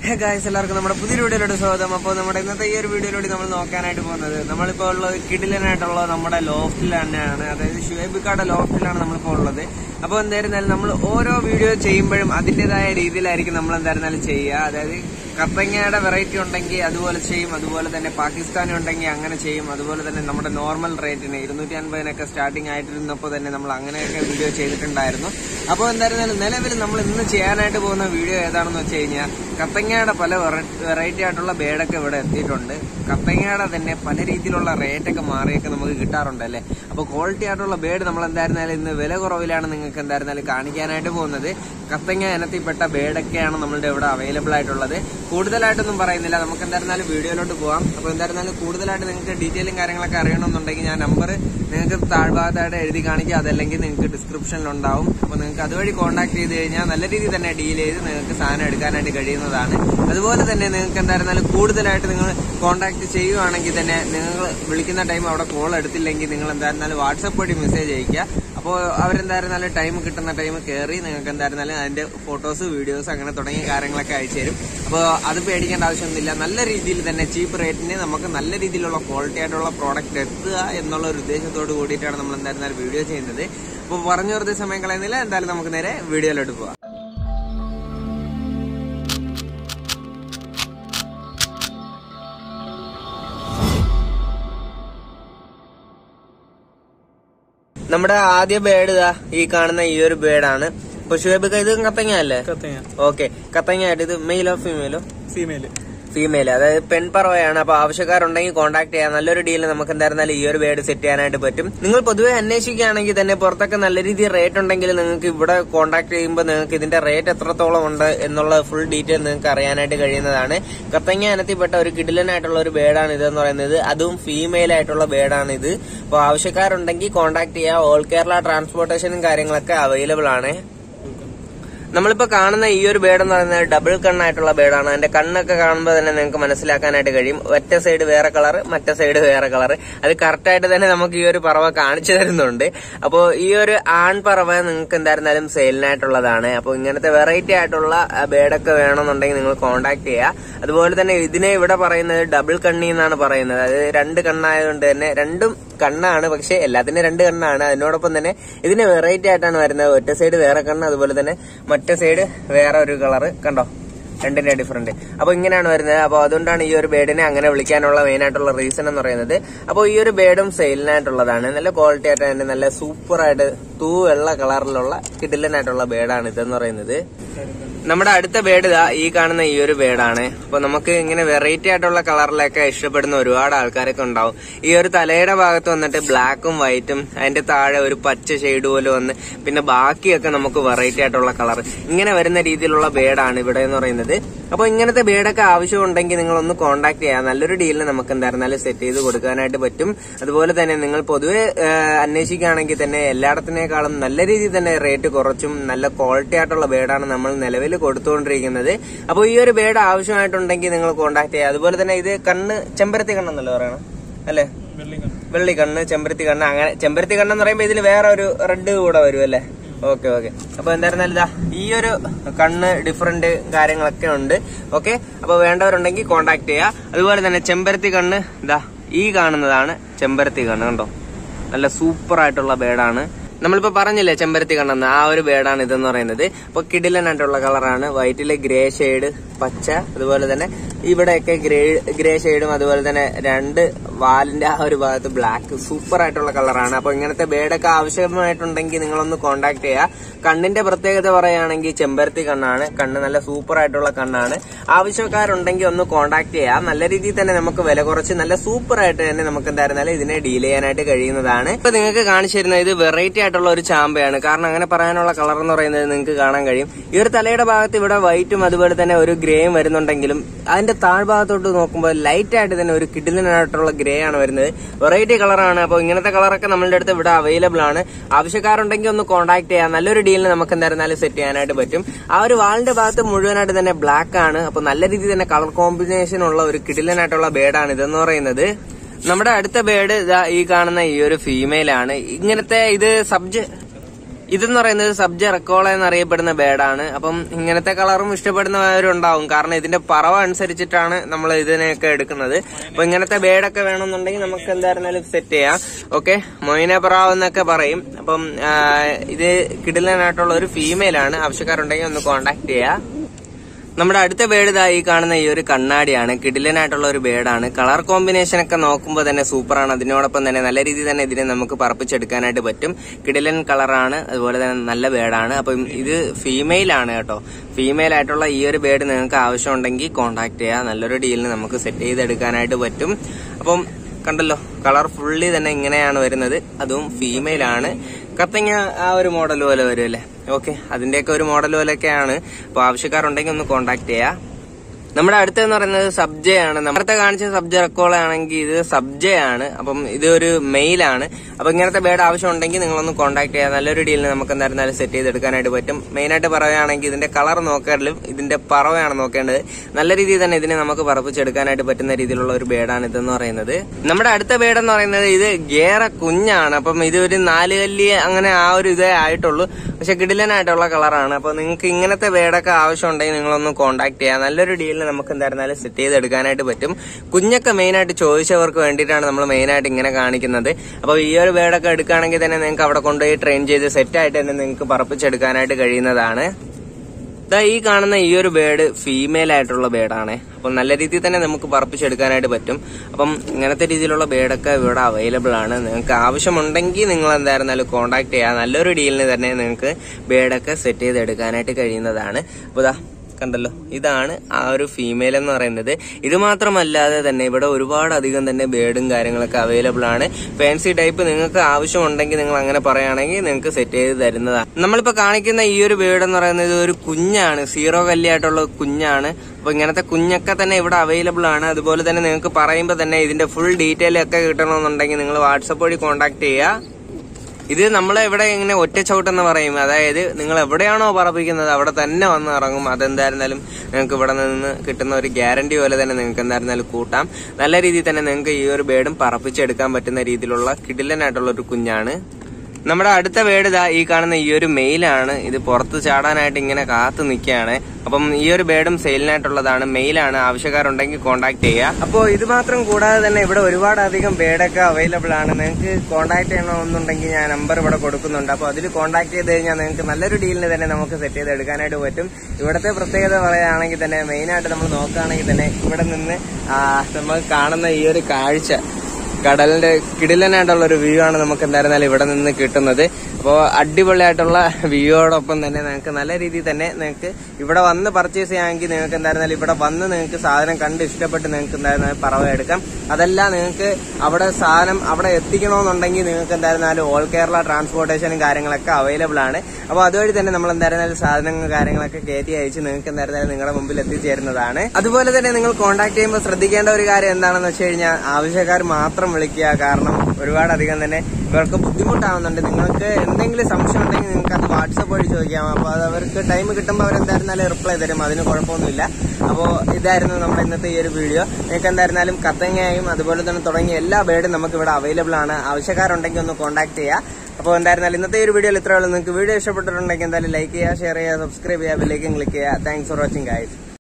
hey guys എല്ലാവർക്കും നമ്മുടെ പുതിയൊരു വീഡിയോയിലോട്ട് സ്വാഗതം അപ്പോൾ നമ്മുടെ ഇന്നത്തെ ഈ ഒരു വീഡിയോയിലൂടെ നമ്മൾ നോക്കാനായിട്ട് പോകുന്നത് നമ്മളിപ്പോൾ ഉള്ളത് കിടിലനായിട്ടുള്ള നമ്മുടെ ലോഫ്റ്റിൽ തന്നെയാണ് അതായത് ഷുഹൈബിക്കാടെ ലോഫ്റ്റിലാണ് നമ്മളിപ്പോൾ ഉള്ളത് അപ്പോൾ എന്തായിരുന്നാലും നമ്മൾ ഓരോ വീഡിയോ ചെയ്യുമ്പോഴും അതിൻ്റെതായ രീതിയിലായിരിക്കും നമ്മൾ എന്തായിരുന്നാലും ചെയ്യുക അതായത് കപ്പങ്ങയുടെ വെറൈറ്റി ഉണ്ടെങ്കിൽ അതുപോലെ ചെയ്യും അതുപോലെ തന്നെ പാകിസ്ഥാനി ഉണ്ടെങ്കിൽ അങ്ങനെ ചെയ്യും അതുപോലെ തന്നെ നമ്മുടെ നോർമൽ റേറ്റിന് ഇരുന്നൂറ്റി അൻപതിനൊക്കെ സ്റ്റാർട്ടിംഗ് ആയിട്ടിരുന്നപ്പോൾ തന്നെ നമ്മൾ അങ്ങനെയൊക്കെ വീഡിയോ ചെയ്തിട്ടുണ്ടായിരുന്നു അപ്പോൾ എന്തായിരുന്നാലും നിലവിൽ നമ്മൾ ഇന്ന് ചെയ്യാനായിട്ട് പോകുന്ന വീഡിയോ ഏതാണെന്ന് വെച്ച് കഴിഞ്ഞാൽ കപ്പങ്ങയുടെ പല വെറൈറ്റി ആയിട്ടുള്ള ബേഡൊക്കെ ഇവിടെ എത്തിയിട്ടുണ്ട് കപ്പങ്ങയുടെ തന്നെ പല രീതിയിലുള്ള റേറ്റൊക്കെ മാറിയൊക്കെ നമുക്ക് കിട്ടാറുണ്ട് അല്ലേ അപ്പോൾ ക്വാളിറ്റി ആയിട്ടുള്ള ബേഡ് നമ്മൾ എന്തായിരുന്നാലും ഇന്ന് വില കുറവിലാണ് നിങ്ങൾക്ക് എന്തായിരുന്നാലും കാണിക്കാനായിട്ട് പോകുന്നത് കപ്പങ്ങ ഇനത്തിൽപ്പെട്ട ബേഡൊക്കെയാണ് നമ്മളുടെ ഇവിടെ അവൈലബിൾ ആയിട്ടുള്ളത് കൂടുതലായിട്ടൊന്നും പറയുന്നില്ല നമുക്ക് എന്തായിരുന്നാലും വീഡിയോയിലോട്ട് പോകാം അപ്പോൾ എന്തായിരുന്നാലും കൂടുതലായിട്ട് നിങ്ങൾക്ക് ഡീറ്റെയിലും കാര്യങ്ങളൊക്കെ അറിയണമെന്നുണ്ടെങ്കിൽ ഞാൻ നമ്പർ നിങ്ങൾക്ക് താഴ്ഭാഗത്തായിട്ട് എഴുതി കാണിക്കുക അതല്ലെങ്കിൽ നിങ്ങൾക്ക് ഡിസ്ക്രിപ്ഷനിൽ ഉണ്ടാവും അപ്പോൾ നിങ്ങൾക്ക് അതുവഴി കോൺടാക്ട് ചെയ്ത് കഴിഞ്ഞാൽ നല്ല രീതിയിൽ തന്നെ ഡീൽ ചെയ്ത് നിങ്ങൾക്ക് സാധനം എടുക്കാനായിട്ട് കഴിയുന്നതാണ് അതുപോലെ തന്നെ നിങ്ങൾക്ക് എന്തായിരുന്നാലും കൂടുതലായിട്ട് നിങ്ങൾ കോൺടാക്ട് ചെയ്യുവാണെങ്കിൽ തന്നെ നിങ്ങൾ വിളിക്കുന്ന ടൈം അവിടെ കോൾ എടുത്തില്ലെങ്കിൽ നിങ്ങൾ എന്തായിരുന്നാലും വാട്സപ്പ് വഴി മെസ്സേജ് അയക്കുക അപ്പോൾ അവരെന്തായിരുന്നാലും ടൈം കിട്ടുന്ന ടൈം കയറി നിങ്ങൾക്ക് എന്തായിരുന്നാലും അതിന്റെ ഫോട്ടോസ് വീഡിയോസ് അങ്ങനെ തുടങ്ങിയ കാര്യങ്ങളൊക്കെ അയച്ചു തരും അപ്പോൾ അത് പേടിക്കേണ്ട ആവശ്യമൊന്നുമില്ല നല്ല രീതിയിൽ തന്നെ ചീപ്പ് റേറ്റിന് നമുക്ക് നല്ല രീതിയിലുള്ള ക്വാളിറ്റി ആയിട്ടുള്ള പ്രോഡക്റ്റ് എത്തുക എന്നുള്ള ഒരു ഉദ്ദേശത്തോട് കൂടിയിട്ടാണ് നമ്മൾ എന്തായിരുന്നാലും വീഡിയോ ചെയ്യുന്നത് അപ്പോൾ പറഞ്ഞു വെറുതെ സമയം കളയുന്നില്ല എന്തായാലും നമുക്ക് നേരെ വീഡിയോയിലോട്ട് പോവാം നമ്മുടെ ആദ്യ ബേഡ് ഇതാ ഈ കാണുന്ന ഈ ഒരു ബേഡാണ് ഇപ്പൊ ഷുഹേബ് ഇത് കത്തങ്ങ അല്ലേ കത്തങ്ങ ഓക്കെ കത്തങ്ങ ആയിട്ട് ഇത് മെയിലോ ഫീമെയിലോ ഫീമെയില് ഫീമെയിൽ അതായത് പെൺപറവയാണ് അപ്പൊ ആവശ്യക്കാരുണ്ടെങ്കിൽ കോൺടാക്ട് ചെയ്യാം നല്ലൊരു ഡീൽ നമുക്ക് എന്തായിരുന്നാലും ഈ ഒരു ബേഡ് സെറ്റ് ചെയ്യാനായിട്ട് പറ്റും നിങ്ങൾ പൊതുവെ അന്വേഷിക്കുകയാണെങ്കിൽ തന്നെ പുറത്തൊക്കെ നല്ല രീതിയിൽ റേറ്റ് ഉണ്ടെങ്കിൽ നിങ്ങൾക്ക് ഇവിടെ കോൺടാക്ട് ചെയ്യുമ്പോൾ നിങ്ങൾക്ക് ഇതിന്റെ റേറ്റ് എത്രത്തോളം ഉണ്ട് എന്നുള്ള ഫുൾ ഡീറ്റെയിൽ നിങ്ങൾക്ക് അറിയാനായിട്ട് കഴിയുന്നതാണ് കത്തങ്ങ ഇനത്തിൽപ്പെട്ട ഒരു കിടിലനായിട്ടുള്ള ഒരു ബേഡാണ് ഇതെന്ന് പറയുന്നത് അതും ഫീമെയിൽ ആയിട്ടുള്ള ബേഡാണ് ഇത് അപ്പോൾ ആവശ്യക്കാരുണ്ടെങ്കിൽ കോൺടാക്ട് ചെയ്യുക ഓൾ കേരള ട്രാൻസ്പോർട്ടേഷനും കാര്യങ്ങളൊക്കെ അവൈലബിൾ ആണ് നമ്മളിപ്പോ കാണുന്ന ഈ ഒരു ബേഡ് എന്ന് പറയുന്നത് ഡബിൾ കണ്ണായിട്ടുള്ള ബേഡാണ് അതിന്റെ കണ്ണൊക്കെ കാണുമ്പോൾ തന്നെ നിങ്ങൾക്ക് മനസ്സിലാക്കാനായിട്ട് കഴിയും ഒറ്റ സൈഡ് വേറെ കളർ മറ്റേ സൈഡ് വേറെ കളർ അത് കറക്റ്റ് ആയിട്ട് തന്നെ നമുക്ക് ഈ ഒരു പറവ കാണിച്ചു തരുന്നുണ്ട് അപ്പോൾ ഈ ഒരു ആൺ പറവ നിങ്ങൾക്ക് എന്തായിരുന്നാലും സെയിലിനായിട്ടുള്ളതാണ് അപ്പോൾ ഇങ്ങനത്തെ വെറൈറ്റി ആയിട്ടുള്ള ബേഡൊക്കെ വേണമെന്നുണ്ടെങ്കിൽ നിങ്ങൾ കോൺടാക്ട് ചെയ്യുക അതുപോലെ തന്നെ ഇതിനെ ഇവിടെ പറയുന്നത് ഡബിൾ കണ്ണി എന്നാണ് പറയുന്നത് അതായത് രണ്ട് കണ്ണായതുകൊണ്ട് തന്നെ രണ്ടും കണ്ണാണ് പക്ഷെ എല്ലാത്തിനും രണ്ട് കണ്ണാണ് അതിനോടൊപ്പം തന്നെ ഇതിന് വെറൈറ്റി ആയിട്ടാണ് വരുന്നത് ഒറ്റ സൈഡ് വേറെ കണ്ണ് അതുപോലെ തന്നെ മറ്റേ സൈഡ് വേറെ ഒരു കളറ് കണ്ടോ രണ്ടിന്റെ ഡിഫറെന്റ് അപ്പൊ ഇങ്ങനെയാണ് വരുന്നത് അപ്പൊ അതുകൊണ്ടാണ് ഈ ഒരു ബേഡിനെ അങ്ങനെ വിളിക്കാനുള്ള മെയിൻ ആയിട്ടുള്ള റീസൺ എന്ന് പറയുന്നത് അപ്പോൾ ഈ ഒരു ബേഡും സെയിലിനായിട്ടുള്ളതാണ് നല്ല ക്വാളിറ്റി ആയിട്ട് തന്നെ നല്ല സൂപ്പർ ആയിട്ട് തൂ വെള്ള കളറിലുള്ള കിടിലനായിട്ടുള്ള ബേഡാണ് ഇതെന്ന് പറയുന്നത് നമ്മുടെ അടുത്ത ബേഡ് ഇതാ ഈ കാണുന്ന ഈ ഒരു ബേഡാണ് അപ്പൊ നമുക്ക് ഇങ്ങനെ വെറൈറ്റി ആയിട്ടുള്ള കളറിലൊക്കെ ഇഷ്ടപ്പെടുന്ന ഒരുപാട് ആൾക്കാരൊക്കെ ഉണ്ടാവും ഈ ഒരു തലയുടെ ഭാഗത്ത് വന്നിട്ട് ബ്ലാക്കും വൈറ്റും അതിന്റെ താഴെ ഒരു പച്ച ഷെയ്ഡ് പോലെ വന്ന് പിന്നെ ബാക്കിയൊക്കെ നമുക്ക് വെറൈറ്റി ആയിട്ടുള്ള കളർ ഇങ്ങനെ വരുന്ന രീതിയിലുള്ള ബേഡാണ് ഇവിടെ എന്ന് പറയുന്നത് അപ്പൊ ഇങ്ങനത്തെ ബേഡൊക്കെ ആവശ്യമുണ്ടെങ്കിൽ നിങ്ങൾ ഒന്ന് കോൺടാക്ട് ചെയ്യാം നല്ലൊരു ഡീലിന് നമുക്ക് എന്തായിരുന്നാലും സെറ്റ് ചെയ്ത് കൊടുക്കാനായിട്ട് പറ്റും അതുപോലെ തന്നെ നിങ്ങൾ പൊതുവെ അന്വേഷിക്കുകയാണെങ്കിൽ തന്നെ എല്ലായിടത്തിനേക്കാളും നല്ല രീതിയിൽ തന്നെ റേറ്റ് കുറച്ചും നല്ല ക്വാളിറ്റി ആയിട്ടുള്ള ബേഡാണ് നമ്മൾ നിലവിൽ കൊടുത്തുകൊണ്ടിരിക്കുന്നത് അപ്പോൾ ഈ ഒരു ബേഡ് ആവശ്യമായിട്ടുണ്ടെങ്കിൽ നിങ്ങൾ കോൺടാക്ട് ചെയ്യുക അതുപോലെ തന്നെ ഇത് കണ്ണ് ചെമ്പരത്തി കണ്ണെന്നല്ലോ പറയണം അല്ലേ വെള്ളി കണ്ണ് ചെമ്പരത്തി കണ്ണ് അങ്ങനെ ചെമ്പരത്തി കണ്ണെന്ന് പറയുമ്പോൾ ഇതിൽ വേറെ ഒരു റെഡ് കൂടെ വരും അല്ലേ ഓക്കെ ഓക്കെ അപ്പൊ എന്തായിരുന്നാലും ഇതാ ഈ ഒരു കണ്ണ് ഡിഫറെന്റ് കാര്യങ്ങളൊക്കെ ഉണ്ട് ഓക്കെ അപ്പൊ വേണ്ടവരുണ്ടെങ്കിൽ കോണ്ടാക്ട് ചെയ്യുക അതുപോലെ തന്നെ ചെമ്പരത്തി കണ്ണ് ഇതാ ഈ കാണുന്നതാണ് ചെമ്പരത്തി കണ്ണ് കണ്ടോ നല്ല സൂപ്പർ ആയിട്ടുള്ള ബേഡാണ് നമ്മളിപ്പോ പറഞ്ഞില്ലേ ചെമ്പരത്തി കണ്ണെന്ന് ആ ഒരു ബേഡാണ് ഇതെന്ന് പറയുന്നത് അപ്പൊ കിടിലനായിട്ടുള്ള കളറാണ് വൈറ്റിലെ ഗ്രേ ഷെയ്ഡ് പച്ച അതുപോലെ തന്നെ ഇവിടെയൊക്കെ ഗ്രേ ഗ്രേ ഷെയ്ഡും അതുപോലെ തന്നെ രണ്ട് വാലിന്റെ ആ ഒരു ഭാഗത്ത് ബ്ലാക്ക് സൂപ്പർ ആയിട്ടുള്ള കളറാണ് അപ്പൊ ഇങ്ങനത്തെ ബേഡൊക്കെ ആവശ്യമായിട്ടുണ്ടെങ്കിൽ നിങ്ങളൊന്ന് കോൺടാക്ട് ചെയ്യുക കണ്ണിന്റെ പ്രത്യേകത പറയുകയാണെങ്കിൽ ചെമ്പരത്തി കണ്ണാണ് കണ്ണ് നല്ല സൂപ്പർ ആയിട്ടുള്ള കണ്ണാണ് ആവശ്യക്കാരുണ്ടെങ്കിൽ ഒന്ന് കോൺടാക്ട് ചെയ്യുക നല്ല രീതിയിൽ തന്നെ നമുക്ക് വില കുറച്ച് നല്ല സൂപ്പർ ആയിട്ട് തന്നെ നമുക്ക് എന്തായിരുന്നാലും ഇതിനെ ഡീൽ ചെയ്യാനായിട്ട് കഴിയുന്നതാണ് ഇപ്പൊ നിങ്ങൾക്ക് കാണിച്ചു തരുന്നത് ഇത് വെറൈറ്റി ആയിട്ടുള്ള ഒരു ചാമ്പയാണ് കാരണം അങ്ങനെ പറയാനുള്ള കളർ എന്ന് പറയുന്നത് നിങ്ങൾക്ക് കാണാൻ കഴിയും ഈ ഒരു തലയുടെ ഭാഗത്ത് ഇവിടെ വൈറ്റും അതുപോലെ തന്നെ ഒരു ഗ്രേയും വരുന്നുണ്ടെങ്കിലും അതിന്റെ താഴ്ഭാഗത്തോട്ട് നോക്കുമ്പോൾ ലൈറ്റ് ആയിട്ട് തന്നെ ഒരു കിഡിലനായിട്ടുള്ള ഗ്രേ ആണ് വരുന്നത് വെറൈറ്റി കളറാണ് അപ്പോൾ ഇങ്ങനത്തെ കളറൊക്കെ നമ്മളുടെ അടുത്ത് ഇവിടെ അവൈലബിൾ ആണ് ആവശ്യക്കാരുണ്ടെങ്കിൽ ഒന്ന് കോൺടാക്ട് ചെയ്യാം നല്ലൊരു ഡീലിന് നമുക്ക് എന്തായിരുന്നാലും സെറ്റ് ചെയ്യാനായിട്ട് പറ്റും ആ ഒരു വാളിന്റെ ഭാഗത്ത് മുഴുവനായിട്ട് തന്നെ ബ്ലാക്ക് ആണ് അപ്പോൾ നല്ല രീതിയിൽ തന്നെ കളർ കോമ്പിനേഷൻ ഉള്ള ഒരു കിഡിലനായിട്ടുള്ള ബേഡാണ് ഇതെന്ന് പറയുന്നത് നമ്മുടെ അടുത്ത ബേഡ് ഇതാ ഈ കാണുന്ന ഈ ഒരു ഫീമെയിൽ ആണ് ഇങ്ങനത്തെ ഇത് സബ്ജ ഇതെന്ന് പറയുന്നത് സബ്ജ റെക്കോള എന്നറിയപ്പെടുന്ന ബേഡാണ് അപ്പം ഇങ്ങനത്തെ കളറും ഇഷ്ടപ്പെടുന്നവരുണ്ടാവും കാരണം ഇതിന്റെ പറവ അനുസരിച്ചിട്ടാണ് നമ്മൾ ഇതിനെയൊക്കെ എടുക്കുന്നത് അപ്പൊ ഇങ്ങനത്തെ ബേഡൊക്കെ വേണമെന്നുണ്ടെങ്കിൽ നമുക്ക് എന്തായിരുന്നാലും സെറ്റ് ചെയ്യാം ഓക്കെ മൊയിന പ്രാവ് എന്നൊക്കെ പറയും അപ്പം ആ, ഇത് കിടിലനായിട്ടുള്ള ഒരു ഫീമെയിൽ ആണ് ആവശ്യക്കാരുണ്ടെങ്കിൽ ഒന്ന് കോണ്ടാക്ട് ചെയ്യാം നമ്മുടെ അടുത്ത ബേഡ് ഇതാ ഈ കാണുന്ന ഈ ഒരു കണ്ണാടിയാണ് കിടിലനായിട്ടുള്ള ഒരു ബേഡാണ് കളർ കോമ്പിനേഷൻ ഒക്കെ നോക്കുമ്പോൾ തന്നെ സൂപ്പറാണ് അതിനോടൊപ്പം തന്നെ നല്ല രീതിയിൽ തന്നെ ഇതിനെ നമുക്ക് പറപ്പിച്ചെടുക്കാനായിട്ട് പറ്റും കിടിലൻ കളറാണ് അതുപോലെ തന്നെ നല്ല ബേഡാണ് അപ്പം ഇത് ഫീമെയിൽ ആണ് കേട്ടോ ഫീമെയിൽ ആയിട്ടുള്ള ഈ ഒരു ബേഡ് നിങ്ങൾക്ക് ആവശ്യമുണ്ടെങ്കിൽ കോൺടാക്ട് ചെയ്യാം നല്ലൊരു ഡീലിന് നമുക്ക് സെറ്റ് ചെയ്തെടുക്കാനായിട്ട് പറ്റും അപ്പം കണ്ടല്ലോ കളർ ഫുള്ളി തന്നെ ഇങ്ങനെയാണ് വരുന്നത് അതും ഫീമെയിൽ ആണ് കത്തങ്ങ ആ ഒരു മോഡൽ പോലെ വരും അല്ലേ ഓക്കെ അതിന്റെയൊക്കെ ഒരു മോഡൽ പോലെയൊക്കെയാണ് അപ്പൊ ആവശ്യക്കാരുണ്ടെങ്കിൽ ഒന്ന് കോൺടാക്ട് ചെയ്യാം നമ്മുടെ അടുത്തെന്ന് പറയുന്നത് സബ്ജയാണ് നമ്മളത്തെ കാണിച്ച സബ്ജ റെക്കോള ആണെങ്കിൽ ഇത് സബ്ജയാണ് അപ്പം ഇത് ഒരു മെയിലാണ് അപ്പൊ ഇങ്ങനത്തെ ബേഡ് ആവശ്യം ഉണ്ടെങ്കിൽ നിങ്ങളൊന്ന് കോൺടാക്ട് ചെയ്യാം നല്ലൊരു ഡീലിന് നമുക്ക് എന്തായിരുന്നാലും സെറ്റ് ചെയ്തെടുക്കാനായിട്ട് പറ്റും മെയിനായിട്ട് പറയുകയാണെങ്കിൽ ഇതിന്റെ കളർ നോക്കാറിലും ഇതിന്റെ പറവയാണ് നോക്കേണ്ടത് നല്ല രീതിയിൽ തന്നെ ഇതിനെ നമുക്ക് പറപ്പിച്ചെടുക്കാനായിട്ട് പറ്റുന്ന രീതിയിലുള്ള ഒരു ബേഡാണ് ഇതെന്ന് പറയുന്നത് നമ്മുടെ അടുത്ത ബേഡ് എന്ന് പറയുന്നത് ഇത് ഗേറ കുഞ്ഞാണ് അപ്പം ഇത് ഒരു നാല് കല്ലി അങ്ങനെ ആ ഒരു ഇതേ ആയിട്ടുള്ളൂ പക്ഷെ കിടിലനായിട്ടുള്ള കളറാണ് അപ്പൊ നിങ്ങൾക്ക് ഇങ്ങനത്തെ ബേഡൊക്കെ ആവശ്യം ഉണ്ടെങ്കിൽ നിങ്ങളൊന്ന് കോൺടാക്ട് ചെയ്യാം നല്ലൊരു ഡീലിന് നമുക്ക് എന്തായിരുന്നാലും സെറ്റ് ചെയ്തെടുക്കാനായിട്ട് പറ്റും കുഞ്ഞൊക്കെ മെയിനായിട്ട് ചോദിച്ചവർക്ക് വേണ്ടിയിട്ടാണ് നമ്മൾ മെയിനായിട്ട് ഇങ്ങനെ കാണിക്കുന്നത് അപ്പോൾ ഈ ഒരു ബേഡൊക്കെ എടുക്കുകയാണെങ്കിൽ തന്നെ നിങ്ങൾക്ക് അവിടെ കൊണ്ടുപോയി ട്രെയിൻ ചെയ്ത് സെറ്റായിട്ട് തന്നെ നിങ്ങൾക്ക് പറപ്പിച്ചെടുക്കാനായിട്ട് കഴിയുന്നതാണ് ദാ ഈ കാണുന്ന ഈ ഒരു ബേഡ് ഫീമെയിൽ ആയിട്ടുള്ള ബേഡാണ് അപ്പം നല്ല രീതിയിൽ തന്നെ നമുക്ക് പറപ്പിച്ചെടുക്കാനായിട്ട് പറ്റും അപ്പം ഇങ്ങനത്തെ രീതിയിലുള്ള ബേഡൊക്കെ ഇവിടെ അവൈലബിൾ ആണ് നിങ്ങൾക്ക് ആവശ്യമുണ്ടെങ്കിൽ നിങ്ങൾ എന്തായിരുന്നാലും കോൺടാക്ട് ചെയ്യാം നല്ലൊരു ഡീലിന് തന്നെ നിങ്ങൾക്ക് ബേഡൊക്കെ സെറ്റ് ചെയ്തെടുക്കാനായിട്ട് കഴിയുന്നതാണ് അപ്പോൾ ദാ കണ്ടല്ലോ ഇതാണ് ആ ഒരു ഫീമെയിൽ എന്ന് പറയുന്നത് ഇത് മാത്രമല്ലാതെ തന്നെ ഇവിടെ ഒരുപാട് അധികം തന്നെ ബേഡും കാര്യങ്ങളൊക്കെ അവൈലബിൾ ആണ് ഫാൻസി ടൈപ്പ് നിങ്ങൾക്ക് ആവശ്യമുണ്ടെങ്കിൽ നിങ്ങൾ അങ്ങനെ പറയുകയാണെങ്കിൽ നിങ്ങൾക്ക് സെറ്റ് ചെയ്ത് തരുന്നതാണ് നമ്മളിപ്പോ കാണിക്കുന്ന ഈ ഒരു ബേഡ് എന്ന് പറയുന്നത് ഒരു കുഞ്ഞാണ് സീറോ കല്ലിയായിട്ടുള്ള കുഞ്ഞാണ് അപ്പൊ ഇങ്ങനത്തെ കുഞ്ഞൊക്കെ തന്നെ ഇവിടെ അവൈലബിൾ ആണ് അതുപോലെ തന്നെ നിങ്ങൾക്ക് പറയുമ്പോൾ തന്നെ ഇതിന്റെ ഫുൾ ഡീറ്റെയിൽ ഒക്കെ കിട്ടണമെന്നുണ്ടെങ്കിൽ നിങ്ങൾ വാട്സപ്പ് വഴി കോൺടാക്ട് ചെയ്യുക ഇത് നമ്മൾ ഇവിടെ ഇങ്ങനെ ഒറ്റ ചവിട്ടെന്ന് പറയും അതായത് നിങ്ങൾ എവിടെയാണോ പറപ്പിക്കുന്നത് അവിടെ തന്നെ വന്ന് ഇറങ്ങും അതെന്തായിരുന്നാലും നിങ്ങൾക്ക് ഇവിടെ നിന്ന് കിട്ടുന്ന ഒരു ഗ്യാരണ്ടി പോലെ തന്നെ നിങ്ങൾക്ക് എന്തായിരുന്നാലും കൂട്ടാം നല്ല രീതിയിൽ തന്നെ നിങ്ങൾക്ക് ഈ ഒരു ബേഡും പറപ്പിച്ചെടുക്കാൻ പറ്റുന്ന രീതിയിലുള്ള കിടിലനായിട്ടുള്ള ഒരു കുഞ്ഞാണ് നമ്മുടെ അടുത്ത ബേഡ് ഇതാ ഈ കാണുന്ന ഈ ഒരു മെയിലാണ് ഇത് പുറത്ത് ചാടാനായിട്ട് ഇങ്ങനെ കാത്തു നിൽക്കുകയാണ് അപ്പം ഈ ഒരു ബേഡും സെയിലിനായിട്ടുള്ളതാണ് മെയിലാണ് ആവശ്യക്കാരുണ്ടെങ്കിൽ കോൺടാക്ട് ചെയ്യുക അപ്പോൾ ഇത് മാത്രം കൂടാതെ തന്നെ ഇവിടെ ഒരുപാട് അധികം ബേഡൊക്കെ അവൈലബിൾ ആണ് നിങ്ങൾക്ക് കോൺടാക്ട് ചെയ്യണമെന്നുണ്ടെങ്കിൽ ഞാൻ നമ്പർ ഇവിടെ കൊടുക്കുന്നുണ്ട് അപ്പോൾ അതിൽ കോൺടാക്ട് ചെയ്ത് കഴിഞ്ഞാൽ നിങ്ങൾക്ക് നല്ലൊരു ഡീലിന് തന്നെ നമുക്ക് സെറ്റ് ചെയ്ത് എടുക്കാനായിട്ട് പറ്റും ഇവിടുത്തെ പ്രത്യേകത പറയുകയാണെങ്കിൽ തന്നെ മെയിനായിട്ട് നമ്മൾ നോക്കുകയാണെങ്കിൽ തന്നെ ഇവിടെ നിന്ന് ആ, നമ്മൾ കാണുന്ന ഈ ഒരു കാഴ്ച കടലിന്റെ കിടിലനായിട്ടുള്ള ഒരു വ്യൂ ആണ് നമുക്ക് എന്തായിരുന്നാലും ഇവിടെ നിന്ന് കിട്ടുന്നത് അപ്പോൾ അടിപൊളിയായിട്ടുള്ള വ്യൂയോടൊപ്പം തന്നെ നിങ്ങൾക്ക് നല്ല രീതിയിൽ തന്നെ നിങ്ങൾക്ക് ഇവിടെ വന്ന് പർച്ചേസ് ചെയ്യാമെങ്കിൽ നിങ്ങൾക്ക് എന്തായിരുന്നാലും ഇവിടെ വന്ന് നിങ്ങൾക്ക് സാധനം കണ്ട് ഇഷ്ടപ്പെട്ട് നിങ്ങൾക്ക് എന്തായിരുന്നാലും പറവ എടുക്കാം അതല്ല നിങ്ങൾക്ക് അവിടെ സാധനം അവിടെ എത്തിക്കണമെന്നുണ്ടെങ്കിൽ നിങ്ങൾക്ക് എന്തായിരുന്നാലും ഓൾ കേരള ട്രാൻസ്പോർട്ടേഷനും കാര്യങ്ങളൊക്കെ അവൈലബിൾ ആണ് അപ്പോൾ അതുവഴി തന്നെ നമ്മൾ എന്തായിരുന്നാലും സാധനങ്ങൾ കാര്യങ്ങളൊക്കെ കയറ്റി അയച്ച് നിങ്ങൾക്ക് എന്തായിരുന്നാലും നിങ്ങളുടെ മുമ്പിൽ എത്തിച്ചേരുന്നതാണ് അതുപോലെ തന്നെ നിങ്ങൾ കോൺടാക്ട് ചെയ്യുമ്പോൾ ശ്രദ്ധിക്കേണ്ട ഒരു കാര്യം എന്താണെന്ന് വെച്ച് കഴിഞ്ഞാൽ ആവശ്യക്കാർ മാത്രം വിളിക്കുക കാരണം ഒരുപാടധികം തന്നെ ഇവർക്ക് ബുദ്ധിമുട്ടാവുന്നുണ്ട് നിങ്ങൾക്ക് എന്തെങ്കിലും സംശയം ഉണ്ടെങ്കിൽ നിങ്ങൾക്ക് അത് വാട്സപ്പ് വഴി ചോദിക്കാം അപ്പോൾ അത് അവർക്ക് ടൈം കിട്ടുമ്പോൾ അവരെന്തായിരുന്നാലും റിപ്ലൈ തരും അതിന് കുഴപ്പമൊന്നുമില്ല അപ്പോൾ ഇതായിരുന്നു നമ്മുടെ ഇന്നത്തെ ഈ ഒരു വീഡിയോ നിങ്ങൾക്ക് എന്തായിരുന്നാലും കത്തങ്ങയും അതുപോലെ തന്നെ തുടങ്ങിയ എല്ലാ ബേഡും നമുക്ക് ഇവിടെ അവൈലബിൾ ആണ് ആവശ്യക്കാരുണ്ടെങ്കിൽ ഒന്ന് കോൺടാക്ട് ചെയ്യുക അപ്പോൾ എന്തായിരുന്നാലും ഇന്നത്തെ ഈ ഒരു വീഡിയോയിൽ ഇത്രയുള്ളൂ നിങ്ങൾക്ക് വീഡിയോ ഇഷ്ടപ്പെട്ടിട്ടുണ്ടെങ്കിൽ എന്തായാലും ലൈക്ക് ചെയ്യുക ഷെയർ ചെയ്യുക സബ്സ്ക്രൈബ് ചെയ്യുക ബെല്ലൈക്കൻ ക്ലിക്ക് ചെയ്യുക താങ്ക്സ് ഫോർ വാച്ചിങ് ഗൈസ്